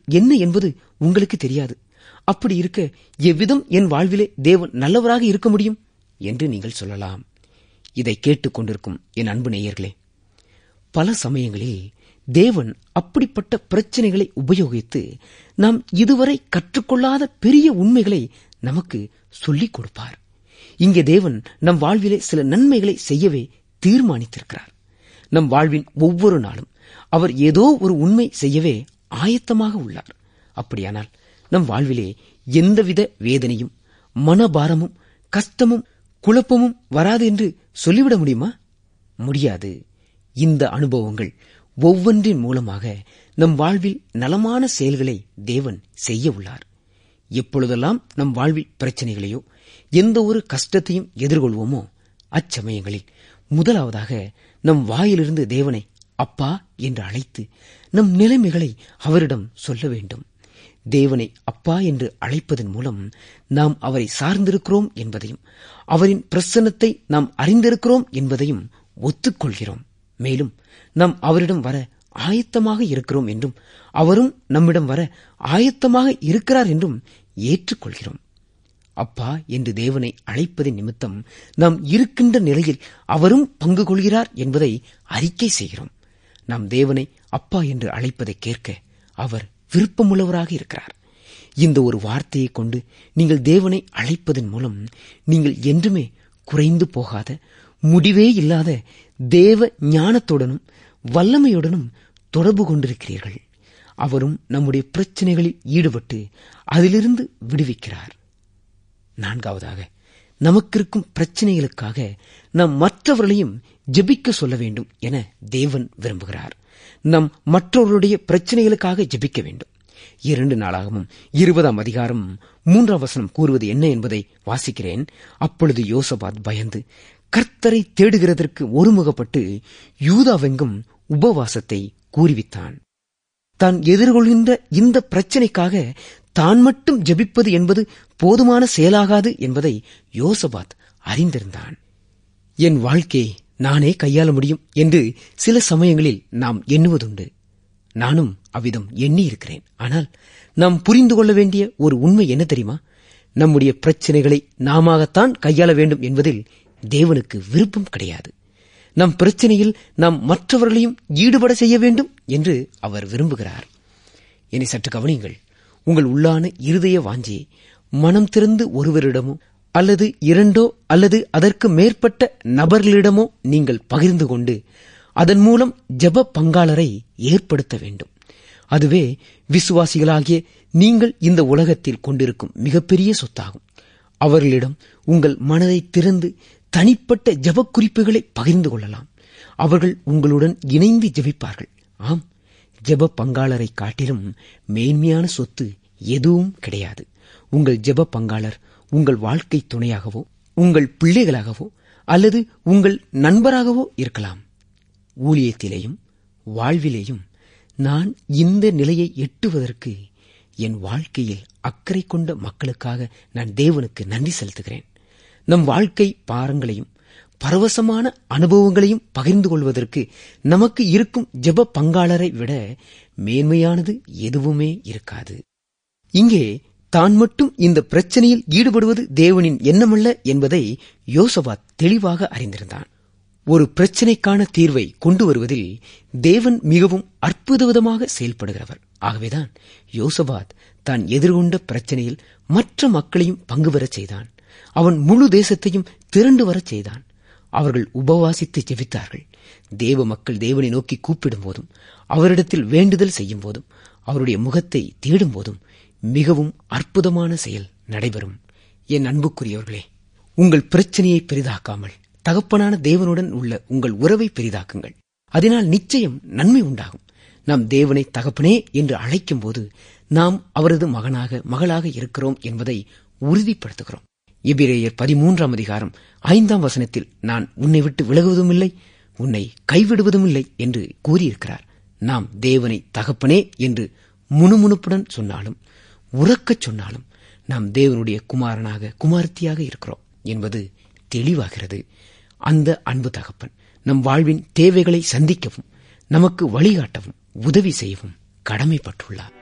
என்ன என்பது உங்களுக்கு தெரியாது அப்படி இருக்க எவ்விதம் என் வாழ்விலே தேவன் நல்லவராக இருக்க முடியும் என்று நீங்கள் சொல்லலாம் இதை கேட்டுக் கொண்டிருக்கும் என் அன்பு நேயர்களே பல சமயங்களில் தேவன் அப்படிப்பட்ட பிரச்சனைகளை உபயோகித்து நாம் இதுவரை கற்றுக்கொள்ளாத பெரிய உண்மைகளை நமக்கு சொல்லிக் கொடுப்பார் இங்கே தேவன் நம் வாழ்விலே சில நன்மைகளை செய்யவே தீர்மானித்திருக்கிறார் நம் வாழ்வின் ஒவ்வொரு நாளும் அவர் ஏதோ ஒரு உண்மை செய்யவே ஆயத்தமாக உள்ளார் அப்படியானால் நம் வாழ்விலே எந்தவித வேதனையும் மனபாரமும் கஷ்டமும் குழப்பமும் வராது என்று சொல்லிவிட முடியுமா முடியாது இந்த அனுபவங்கள் ஒவ்வொன்றின் மூலமாக நம் வாழ்வில் நலமான செயல்களை தேவன் செய்ய உள்ளார் எப்பொழுதெல்லாம் நம் வாழ்வில் பிரச்சனைகளையோ எந்த ஒரு கஷ்டத்தையும் எதிர்கொள்வோமோ அச்சமயங்களில் முதலாவதாக நம் வாயிலிருந்து தேவனை அப்பா என்று அழைத்து நம் நிலைமைகளை அவரிடம் சொல்ல வேண்டும் தேவனை அப்பா என்று அழைப்பதன் மூலம் நாம் அவரை சார்ந்திருக்கிறோம் என்பதையும் அவரின் பிரசன்னத்தை நாம் அறிந்திருக்கிறோம் என்பதையும் ஒத்துக்கொள்கிறோம் மேலும் நாம் அவரிடம் வர ஆயத்தமாக இருக்கிறோம் என்றும் அவரும் நம்மிடம் வர ஆயத்தமாக இருக்கிறார் என்றும் ஏற்றுக்கொள்கிறோம் அப்பா என்று தேவனை அழைப்பதின் நிமித்தம் நாம் இருக்கின்ற நிலையில் அவரும் பங்கு கொள்கிறார் என்பதை அறிக்கை செய்கிறோம் நாம் தேவனை அப்பா என்று அழைப்பதை கேட்க அவர் விருப்பமுள்ளவராக இருக்கிறார் இந்த ஒரு வார்த்தையை கொண்டு நீங்கள் தேவனை அழைப்பதன் மூலம் நீங்கள் என்றுமே குறைந்து போகாத முடிவே இல்லாத தேவ ஞானத்துடனும் வல்லமையுடனும் தொடர்பு கொண்டிருக்கிறீர்கள் அவரும் நம்முடைய பிரச்சனைகளில் ஈடுபட்டு அதிலிருந்து விடுவிக்கிறார் நான்காவதாக நமக்கிருக்கும் பிரச்சனைகளுக்காக நாம் மற்றவர்களையும் ஜெபிக்க சொல்ல வேண்டும் என தேவன் விரும்புகிறார் நம் மற்றவர்களுடைய பிரச்சனைகளுக்காக ஜெபிக்க வேண்டும் இரண்டு நாளாகவும் இருபதாம் அதிகாரம் மூன்றாம் வசனம் கூறுவது என்ன என்பதை வாசிக்கிறேன் அப்பொழுது யோசபாத் பயந்து கர்த்தரை தேடுகிறதற்கு ஒருமுகப்பட்டு யூதாவெங்கும் உபவாசத்தை கூறிவித்தான் தான் எதிர்கொள்கின்ற இந்த பிரச்சனைக்காக தான் மட்டும் ஜெபிப்பது என்பது போதுமான செயலாகாது என்பதை யோசபாத் அறிந்திருந்தான் என் வாழ்க்கையை நானே கையாள முடியும் என்று சில சமயங்களில் நாம் எண்ணுவதுண்டு நானும் அவ்விதம் எண்ணி இருக்கிறேன் ஆனால் நாம் புரிந்து கொள்ள வேண்டிய ஒரு உண்மை என்ன தெரியுமா நம்முடைய பிரச்சனைகளை நாமத்தான் கையாள வேண்டும் என்பதில் தேவனுக்கு விருப்பம் கிடையாது நம் பிரச்சனையில் நாம் மற்றவர்களையும் ஈடுபட செய்ய வேண்டும் என்று அவர் விரும்புகிறார் என்னை சற்று கவனியுங்கள் உங்கள் உள்ளான இருதய வாஞ்சியை மனம் திறந்து ஒருவரிடமோ அல்லது இரண்டோ அல்லது அதற்கு மேற்பட்ட நபர்களிடமோ நீங்கள் பகிர்ந்து கொண்டு அதன் மூலம் ஜெப பங்காளரை ஏற்படுத்த வேண்டும் அதுவே விசுவாசிகளாகிய நீங்கள் இந்த உலகத்தில் கொண்டிருக்கும் மிகப்பெரிய சொத்தாகும் அவர்களிடம் உங்கள் மனதை திறந்து தனிப்பட்ட ஜப குறிப்புகளை பகிர்ந்து கொள்ளலாம் அவர்கள் உங்களுடன் இணைந்து ஜெபிப்பார்கள் ஆம் ஜெப பங்காளரை காட்டிலும் மேன்மையான சொத்து எதுவும் கிடையாது உங்கள் ஜெப பங்காளர் உங்கள் வாழ்க்கை துணையாகவோ உங்கள் பிள்ளைகளாகவோ அல்லது உங்கள் நண்பராகவோ இருக்கலாம் ஊழியத்திலேயும் வாழ்விலேயும் நான் இந்த நிலையை எட்டுவதற்கு என் வாழ்க்கையில் அக்கறை கொண்ட மக்களுக்காக நான் தேவனுக்கு நன்றி செலுத்துகிறேன் நம் வாழ்க்கை பாரங்களையும் பரவசமான அனுபவங்களையும் பகிர்ந்து கொள்வதற்கு நமக்கு இருக்கும் ஜெப பங்காளரை விட மேன்மையானது எதுவுமே இருக்காது இங்கே தான் மட்டும் இந்த பிரச்சனையில் ஈடுபடுவது தேவனின் எண்ணமல்ல என்பதை யோசபாத் தெளிவாக அறிந்திருந்தான் ஒரு பிரச்சனைக்கான தீர்வை கொண்டு வருவதில் தேவன் மிகவும் அற்புதவிதமாக செயல்படுகிறவர் ஆகவேதான் யோசபாத் தான் எதிர்கொண்ட பிரச்சனையில் மற்ற மக்களையும் பங்கு பெறச் செய்தான் அவன் முழு தேசத்தையும் திரண்டு வரச் செய்தான் அவர்கள் உபவாசித்து ஜெபித்தார்கள் தேவ மக்கள் தேவனை நோக்கி கூப்பிடும் போதும் அவரிடத்தில் வேண்டுதல் செய்யும் போதும் அவருடைய முகத்தை தேடும் போதும் மிகவும் அற்புதமான செயல் நடைபெறும் என் அன்புக்குரியவர்களே உங்கள் பிரச்சனையை பெரிதாக்காமல் தகப்பனான தேவனுடன் உள்ள உங்கள் உறவை பெரிதாக்குங்கள் அதனால் நிச்சயம் நன்மை உண்டாகும் நாம் தேவனை தகப்பனே என்று அழைக்கும் போது நாம் அவரது மகனாக மகளாக இருக்கிறோம் என்பதை உறுதிப்படுத்துகிறோம் எபிரேயர் பதிமூன்றாம் அதிகாரம் ஐந்தாம் வசனத்தில் நான் உன்னை விட்டு விலகுவதும் இல்லை உன்னை கைவிடுவதும் இல்லை என்று கூறியிருக்கிறார் நாம் தேவனை தகப்பனே என்று முணுமுணுப்புடன் சொன்னாலும் உறக்கச் சொன்னாலும் நாம் தேவனுடைய குமாரனாக குமாரத்தியாக இருக்கிறோம் என்பது தெளிவாகிறது அந்த அன்பு தகப்பன் நம் வாழ்வின் தேவைகளை சந்திக்கவும் நமக்கு வழிகாட்டவும் உதவி செய்யவும் கடமைப்பட்டுள்ளார்